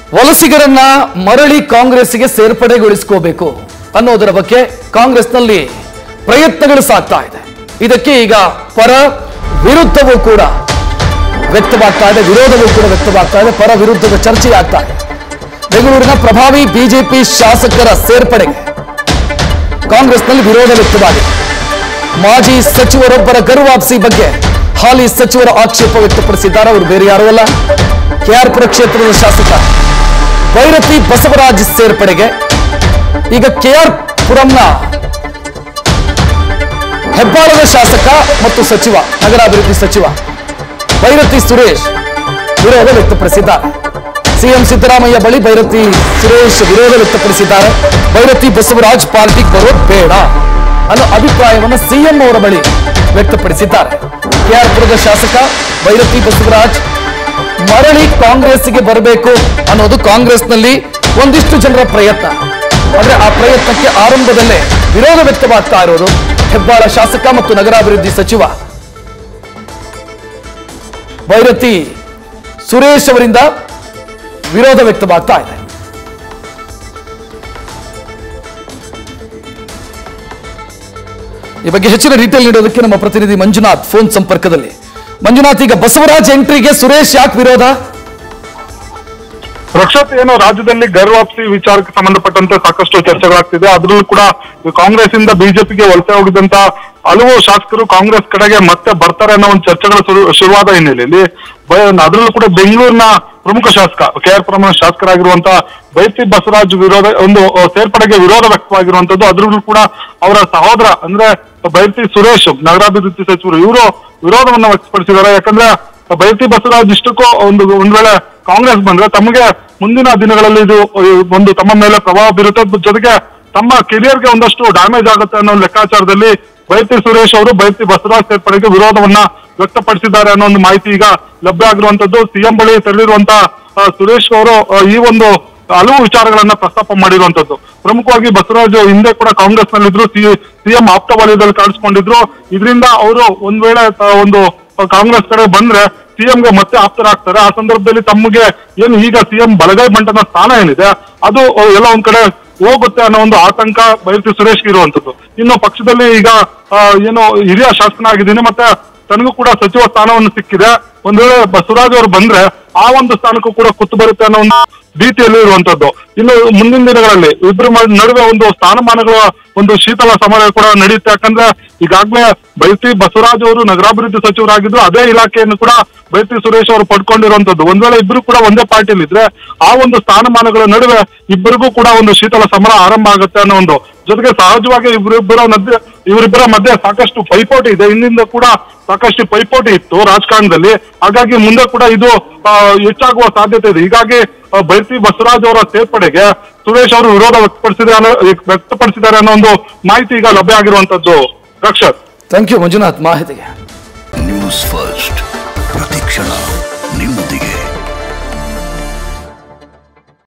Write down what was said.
ವಲಸಿಗರನ್ನ ಮರಳಿ ಕಾಂಗ್ರೆಸ್ಗೆ ಸೇರ್ಪಡೆಗೊಳಿಸ್ಕೋಬೇಕು ಅನ್ನೋದರ ಬಗ್ಗೆ ಕಾಂಗ್ರೆಸ್ನಲ್ಲಿ ಪ್ರಯತ್ನಗಳು ಸಾಗ್ತಾ ಇದೆ ಇದಕ್ಕೆ ಈಗ ಪರ ವಿರುದ್ಧವೂ ಕೂಡ ವ್ಯಕ್ತವಾಗ್ತಾ ಇದೆ ವಿರೋಧವೂ ಕೂಡ ವ್ಯಕ್ತವಾಗ್ತಾ ಇದೆ ಪರ ವಿರುದ್ಧದ ಚರ್ಚೆ ಆಗ್ತಾ ಇದೆ ಬೆಂಗಳೂರಿನ ಪ್ರಭಾವಿ ಬಿಜೆಪಿ ಶಾಸಕರ ಸೇರ್ಪಡೆಗೆ ಕಾಂಗ್ರೆಸ್ನಲ್ಲಿ ವಿರೋಧ ವ್ಯಕ್ತವಾಗಿದೆ ಮಾಜಿ ಸಚಿವರೊಬ್ಬರ ಗರ್ವಾಪ್ಸಿ ಬಗ್ಗೆ ಹಾಲಿ ಸಚಿವರ ಆಕ್ಷೇಪ ವ್ಯಕ್ತಪಡಿಸಿದ್ದಾರೆ ಅವರು ಬೇರೆ ಯಾರೂ ಅಲ್ಲ ಕೆಆರ್ಪುರ ಕ್ಷೇತ್ರದ ಶಾಸಕ ಭೈರತಿ ಬಸವರಾಜ್ ಸೇರ್ಪಡೆಗೆ ಈಗ ಕೆಆರ್ ಪುರಂನ ಹೆಬ್ಬಾಳದ ಶಾಸಕ ಮತ್ತು ಸಚಿವ ನಗರಾಭಿವೃದ್ಧಿ ಸಚಿವ ಭೈರತಿ ಸುರೇಶ್ ವಿರೋಧ ವ್ಯಕ್ತಪಡಿಸಿದ್ದಾರೆ ಸಿಎಂ ಸಿದ್ದರಾಮಯ್ಯ ಬಳಿ ಭೈರತಿ ಸುರೇಶ್ ವಿರೋಧ ವ್ಯಕ್ತಪಡಿಸಿದ್ದಾರೆ ಭೈರತಿ ಬಸವರಾಜ್ ಪಾರ್ಟಿಗೆ ಬರೋದು ಬೇಡ ಅನ್ನೋ ಅಭಿಪ್ರಾಯವನ್ನು ಸಿಎಂ ಅವರ ಬಳಿ ವ್ಯಕ್ತಪಡಿಸಿದ್ದಾರೆ ಕೆಆರ್ಪುರದ ಶಾಸಕ ಭೈರತಿ ಬಸವರಾಜ್ ಮರಳಿ ಕಾಂಗ್ರೆಸ್ಗೆ ಬರಬೇಕು ಅನ್ನೋದು ಕಾಂಗ್ರೆಸ್ನಲ್ಲಿ ಒಂದಿಷ್ಟು ಜನರ ಪ್ರಯತ್ನ ಆದ್ರೆ ಆ ಪ್ರಯತ್ನಕ್ಕೆ ಆರಂಭದಲ್ಲೇ ವಿರೋಧ ವ್ಯಕ್ತವಾಗ್ತಾ ಇರೋದು ಹೆಬ್ಬಾಳ ಶಾಸಕ ಮತ್ತು ನಗರಾಭಿವೃದ್ಧಿ ಸಚಿವ ಭೈರತಿ ಸುರೇಶ್ ಅವರಿಂದ ವಿರೋಧ ವ್ಯಕ್ತವಾಗ್ತಾ ಇದೆ ಈ ಬಗ್ಗೆ ಹೆಚ್ಚಿನ ಡೀಟೇಲ್ ನೀಡೋದಕ್ಕೆ ನಮ್ಮ ಪ್ರತಿನಿಧಿ ಮಂಜುನಾಥ್ ಫೋನ್ ಸಂಪರ್ಕದಲ್ಲಿ ಮಂಜುನಾಥ್ ಈಗ ಬಸವರಾಜ್ ಎಂಟ್ರಿಗೆ ಸುರೇಶ್ ಯಾಕೆ ವಿರೋಧ ರಕ್ಷತ್ ಏನು ರಾಜ್ಯದಲ್ಲಿ ಗರ್ವಾಪ್ಸಿ ವಿಚಾರಕ್ಕೆ ಸಂಬಂಧಪಟ್ಟಂತೆ ಸಾಕಷ್ಟು ಚರ್ಚೆಗಳಾಗ್ತಿದೆ ಅದರಲ್ಲೂ ಕೂಡ ಕಾಂಗ್ರೆಸ್ ಇಂದ ಬಿಜೆಪಿಗೆ ವಲಸೆ ಹೋಗಿದಂತ ಹಲವು ಶಾಸಕರು ಕಾಂಗ್ರೆಸ್ ಕಡೆಗೆ ಮತ್ತೆ ಬರ್ತಾರೆ ಅನ್ನೋ ಒಂದು ಚರ್ಚೆಗಳು ಶುರು ಶುರುವಾದ ಹಿನ್ನೆಲೆಯಲ್ಲಿ ಬ- ಅದರಲ್ಲೂ ಕೂಡ ಬೆಂಗಳೂರಿನ ಪ್ರಮುಖ ಶಾಸಕ ಕೆ ಆರ್ ಪುರಂ ಶಾಸಕರಾಗಿರುವಂತ ಬೈತಿ ಬಸವರಾಜ್ ವಿರೋಧ ಒಂದು ಅಹ್, ಸೇರ್ಪಡೆಗೆ ವಿರೋಧ ವ್ಯಕ್ತವಾಗಿರುವಂತದ್ದು ಅದರಲ್ಲೂ ಕೂಡ ಅವರ ಸಹೋದರ ಅಂದ್ರೆ ಬೈತಿ ಸುರೇಶ್ ನಗರಾಭಿವೃದ್ಧಿ ಸಚಿವರು ಇವರು ವಿರೋಧವನ್ನ ವ್ಯಕ್ತಪಡಿಸಿದ್ದಾರೆ ಯಾಕಂದ್ರೆ ಬೈತಿ ಬಸವರಾಜ್ ಇಷ್ಟಕ್ಕೂ ಒಂದು ಒಂದ್ ವೇಳೆ ಕಾಂಗ್ರೆಸ್ ಬಂದ್ರೆ ತಮಗೆ ಮುಂದಿನ ದಿನಗಳಲ್ಲಿ ಇದು ಅಹ್, ಒಂದು ತಮ್ಮ ಮೇಲೆ ಪ್ರಭಾವ ಬೀರುತ್ತೆ ಜೊತೆಗೆ ತಮ್ಮ ಕೆರಿಯರ್ಗೆ ಒಂದಷ್ಟು ಡ್ಯಾಮೇಜ್ ಆಗುತ್ತೆ ಅನ್ನೋ ಒಂದು ಲೆಕ್ಕಾಚಾರದಲ್ಲಿ ಬೈತಿ ಸುರೇಶ್ ಅವರು ಬೈತಿ ಬಸವರಾಜ್ ಸೇರ್ಪಡೆಗೆ ವಿರೋಧವನ್ನ ವ್ಯಕ್ತಪಡಿಸಿದ್ದಾರೆ ಅನ್ನೋ ಒಂದು ಮಾಹಿತಿ ಈಗ ಲಭ್ಯ ಆಗಿರುವಂತದ್ದು ಸಿಎಂ ಬಳಿ ತೆರಳಿರುವಂತ ಅಹ್, ಸುರೇಶ್ ಅವರು ಅಹ್, ಈ ಒಂದು ಹಲವು ವಿಚಾರಗಳನ್ನ ಪ್ರಸ್ತಾಪ ಮಾಡಿರುವಂತದ್ದು ಪ್ರಮುಖವಾಗಿ ಬಸವರಾಜ್ ಹಿಂದೆ ಕೂಡ ಕಾಂಗ್ರೆಸ್ ನಲ್ಲಿದ್ರು ಸಿಎಂ ಆಪ್ತ ವಲಯದಲ್ಲಿ ಕಾಣಿಸ್ಕೊಂಡಿದ್ರು ಇದರಿಂದ ಅವರು ಒಂದ್ ವೇಳೆ ತ- ಒಂದು ಕಾಂಗ್ರೆಸ್ ಕಡೆ ಬಂದ್ರೆ ಸಿಎಂಗೆ ಮತ್ತೆ ಆಪ್ತರಾಗ್ತಾರೆ ಆ ಸಂದರ್ಭದಲ್ಲಿ ತಮಗೆ ಏನು ಈಗ ಸಿಎಂ ಬಲಗೈ ಬಂಟನ ಸ್ಥಾನ ಏನಿದೆ ಅದು ಅಹ್, ಎಲ್ಲ ಒಂದ್ ಕಡೆ ಹೋಗುತ್ತೆ ಅನ್ನೋ ಒಂದು ಆತಂಕ ಬೈರತಿ ಸುರೇಶ್ ಇರುವಂತದ್ದು ಇನ್ನು ಪಕ್ಷದಲ್ಲಿ ಈಗ ಆ, ಏನು ಹಿರಿಯ ಶಾಸಕನಾಗಿದ್ದೀನಿ ಮತ್ತೆ ತನಗೂ ಕೂಡ ಸಚಿವ ಸ್ಥಾನವನ್ನು ಸಿಕ್ಕಿದೆ ಒಂದ್ ವೇಳೆ ಬಸವರಾಜ್ ಅವರು ಬಂದ್ರೆ ಆ ಒಂದು ಸ್ಥಾನಕ್ಕೂ ಕೂಡ ಕುತ್ತು ಬರುತ್ತೆ ಅನ್ನೋ ಒಂದು ಭೀತಿಯಲ್ಲಿ ಇರುವಂತದ್ದು ಇನ್ನು ಮುಂದಿನ ದಿನಗಳಲ್ಲಿ ಇಬ್ಬರು ನಡುವೆ ಒಂದು ಸ್ಥಾನಮಾನಗಳ ಒಂದು ಶೀತಲ ಸಮರ ಕೂಡ ನಡೆಯುತ್ತೆ ಯಾಕಂದ್ರೆ ಈಗಾಗಲೇ ಬೈತಿ ಬಸವರಾಜ್ ಅವರು ನಗರಾಭಿವೃದ್ಧಿ ಸಚಿವರಾಗಿದ್ರು ಅದೇ ಇಲಾಖೆಯನ್ನು ಕೂಡ ಬೈತಿ ಸುರೇಶ್ ಅವರು ಪಡ್ಕೊಂಡಿರುವಂತದ್ದು ಒಂದ್ ವೇಳೆ ಇಬ್ರು ಕೂಡ ಒಂದೇ ಪಾರ್ಟಿಯಲ್ಲಿ ಇದ್ರೆ ಆ ಒಂದು ಸ್ಥಾನಮಾನಗಳ ನಡುವೆ ಇಬ್ಬರಿಗೂ ಕೂಡ ಒಂದು ಶೀತಲ ಸಮರ ಆರಂಭ ಆಗುತ್ತೆ ಅನ್ನೋ ಒಂದು ಜೊತೆಗೆ ಸಹಜವಾಗಿ ಇವರಿಬ್ಬರ ಮಧ್ಯೆ ಇವರಿಬ್ಬರ ಮಧ್ಯೆ ಸಾಕಷ್ಟು ಪೈಪೋಟಿ ಇದೆ ಹಿಂದಿಂದ ಕೂಡ ಸಾಕಷ್ಟು ಪೈಪೋಟಿ ಇತ್ತು ರಾಜಕಾರಣದಲ್ಲಿ ಹಾಗಾಗಿ ಮುಂದೆ ಕೂಡ ಇದು ಆ, ಹೆಚ್ಚಾಗುವ ಸಾಧ್ಯತೆ ಇದೆ ಹೀಗಾಗಿ ಆ, ಬೈರತಿ ಬಸವರಾಜ್ ಅವರ ಸೇರ್ಪಡೆಗೆ ಸುರೇಶ್ ಅವರು ವಿರೋಧ ವ್ಯಕ್ತಪಡಿಸಿದ್ದಾರೆ ಅನ್ನೋ ವ್ಯಕ್ತಪಡಿಸಿದ್ದಾರೆ ಅನ್ನೋ ಒಂದು ಮಾಹಿತಿ ಈಗ ಲಭ್ಯ ಆಗಿರುವಂತದ್ದು ರಕ್ಷತ್ ಥ್ಯಾಂಕ್ ಯು ಮಂಜುನಾಥ್ ಮಾಹಿತಿಗೆ ನ್ಯೂಸ್ ಫಸ್ಟ್ ಪ್ರತಿಕ್ಷಣ ನಿಮ್ಮೊಂದಿಗೆ